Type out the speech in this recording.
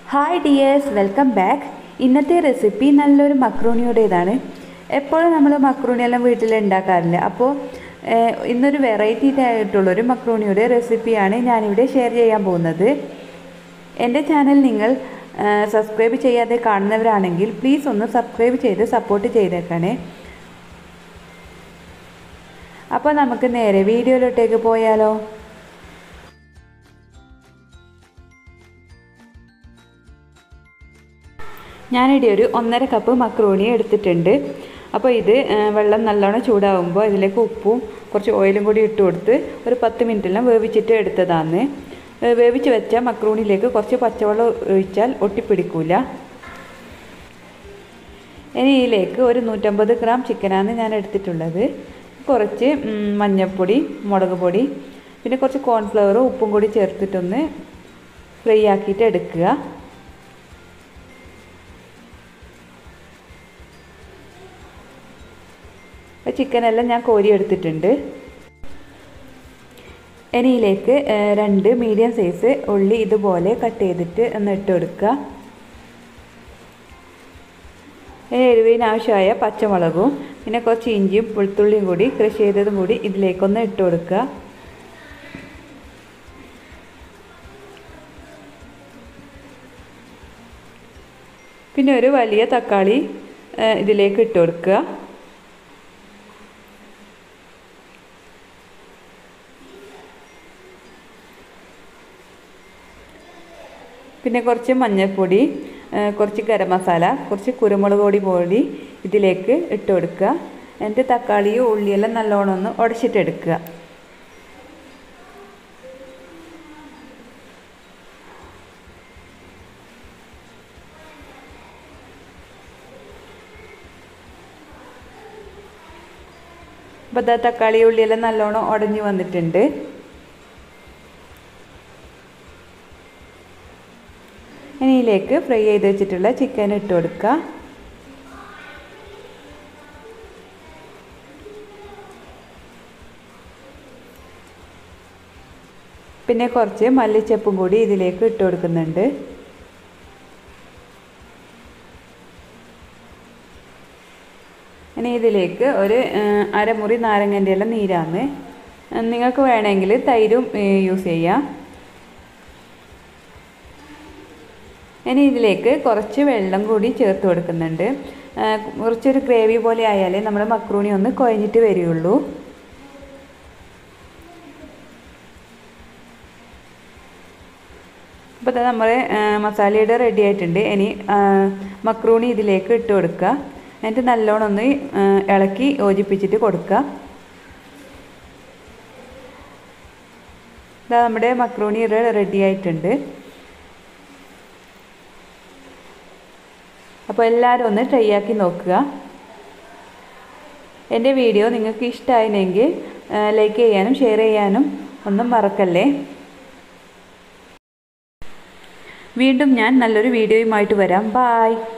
hi dears welcome back ഇന്നത്തെ recipe നല്ലൊരു മക്രൂണിയുടേതാണ് എപ്പോഴും നമ്മൾ മക്രൂണി എല്ലാം വീട്ടിൽ ഉണ്ടാക്കാറില്ല അപ്പോൾ ഏഹ്, ഇന്നൊരു വെറൈറ്റി ആയിട്ടുള്ളൊരു മക്രൂണിയുടെ റെസിപ്പിയാണ് ഞാനിവിടെ ഷെയർ ചെയ്യാൻ പോകുന്നത് എൻ്റെ ചാനൽ നിങ്ങൾ സബ്സ്ക്രൈബ് ചെയ്യാതെ കാണുന്നവരാണെങ്കിൽ പ്ലീസ് ഒന്ന് സബ്സ്ക്രൈബ് ചെയ്ത് സപ്പോർട്ട് ചെയ്തേക്കണേ അപ്പോൾ നമുക്ക് നേരെ വീഡിയോയിലോട്ടേക്ക് പോയാലോ ഞാനിവിടെ ഒരു ഒന്നര കപ്പ് മക്രോണി എടുത്തിട്ടുണ്ട് അപ്പോൾ ഇത് ആ, വെള്ളം നല്ലോണം ചൂടാവുമ്പോൾ ഇതിലേക്ക് ഉപ്പും കുറച്ച് ഓയിലും കൂടി ഇട്ട് കൊടുത്ത് ഒരു പത്ത് മിനിറ്റെല്ലാം വേവിച്ചിട്ട് എടുത്തതാണ് ഏ, വേവിച്ച് വെച്ച മക്രൂണിയിലേക്ക് കുറച്ച് പച്ചവെള്ളം ഒഴിച്ചാൽ ഒട്ടിപ്പിടിക്കൂല ഇനി ഇതിലേക്ക് ഒരു നൂറ്റമ്പത് ഗ്രാം ചിക്കനാണ് ഞാൻ എടുത്തിട്ടുള്ളത് കുറച്ച് ഉം, മഞ്ഞൾപ്പൊടി മുളക് പൊടി പിന്നെ കുറച്ച് കോൺഫ്ലവറും ഉപ്പും കൂടി ചേർത്തിട്ടൊന്ന് ഫ്രൈ ആക്കിയിട്ട് എടുക്കുക ചിക്കനെല്ലാം ഞാൻ കോരി എടുത്തിട്ടുണ്ട് ഇനി ഇതിലേക്ക് ഏഹ്, രണ്ട് മീഡിയം സൈസ് ഉള്ളി ഇതുപോലെ കട്ട് ചെയ്തിട്ട് ഒന്ന് ഇട്ട് കൊടുക്കുക ഇനി എരിവിന് ആവശ്യമായ പച്ചമുളകും പിന്നെ കുറച്ച് ഇഞ്ചിയും വെളുത്തുള്ളിയും കൂടി ക്രഷ് ചെയ്തതും കൂടി ഇതിലേക്കൊന്ന് ഇട്ട് കൊടുക്കുക പിന്നെ ഒരു വലിയ തക്കാളി ഏഹ്, ഇതിലേക്ക് ഇട്ട് കൊടുക്കുക പിന്നെ കുറച്ച് മഞ്ഞൾപ്പൊടി ആ, കുറച്ച് ഗരം മസാല കുറച്ച് കുരുമുളക് പൊടി പൊടി ഇതിലേക്ക് ഇട്ട് കൊടുക്കുക എന്നിട്ട് തക്കാളിയും ഉള്ളിയെല്ലാം നല്ലോണം ഒന്ന് ഉടച്ചിട്ടെടുക്കുക അപ്പോൾ ഇതാ തക്കാളി ഉള്ളിയെല്ലാം നല്ലോണം ഉടഞ്ഞു വന്നിട്ടുണ്ട് ഇനി ഇതിലേക്ക് ഫ്രൈ ചെയ്ത് വെച്ചിട്ടുള്ള ചിക്കൻ ഇട്ട് കൊടുക്കുക പിന്നെ കുറച്ച് മല്ലിച്ചപ്പും കൂടി ഇതിലേക്ക് ഇട്ട് കൊടുക്കുന്നുണ്ട് ഇനി ഇതിലേക്ക് ഒരു ആ, അരമുറി നാരങ്ങൻ്റെ എല്ലാം നീരാന്ന് നിങ്ങൾക്ക് വേണമെങ്കിൽ തൈരും യൂസ് ചെയ്യാം ഇനി ഇതിലേക്ക് കുറച്ച് വെള്ളം കൂടി ചേർത്ത് കൊടുക്കുന്നുണ്ട് ആ, കുറച്ചൊരു ഗ്രേവി പോലെ ആയാലേ നമ്മൾ മക്രൂണി ഒന്ന് കുഴഞ്ഞിട്ട് വരികയുള്ളൂ അപ്പോൾ ഇത് നമ്മൾ മസാലയുടെ റെഡി ആയിട്ടുണ്ട് ഇനി ആ, മക്രൂണി ഇതിലേക്ക് ഇട്ട് കൊടുക്കുക എന്നിട്ട് നല്ലോണം ഒന്ന് ആ, ഇളക്കി യോജിപ്പിച്ചിട്ട് കൊടുക്കുക ഇതാ നമ്മുടെ മക്രൂണി റെഡി ആയിട്ടുണ്ട് അപ്പോൾ എല്ലാവരും ഒന്ന് ട്രൈ ആക്കി നോക്കുക എൻ്റെ വീഡിയോ നിങ്ങൾക്ക് ഇഷ്ടമായിരുന്നെങ്കിൽ ലൈക്ക് ചെയ്യാനും ഷെയർ ചെയ്യാനും ഒന്നും മറക്കല്ലേ വീണ്ടും ഞാൻ നല്ലൊരു വീഡിയോയുമായിട്ട് വരാം ബായ്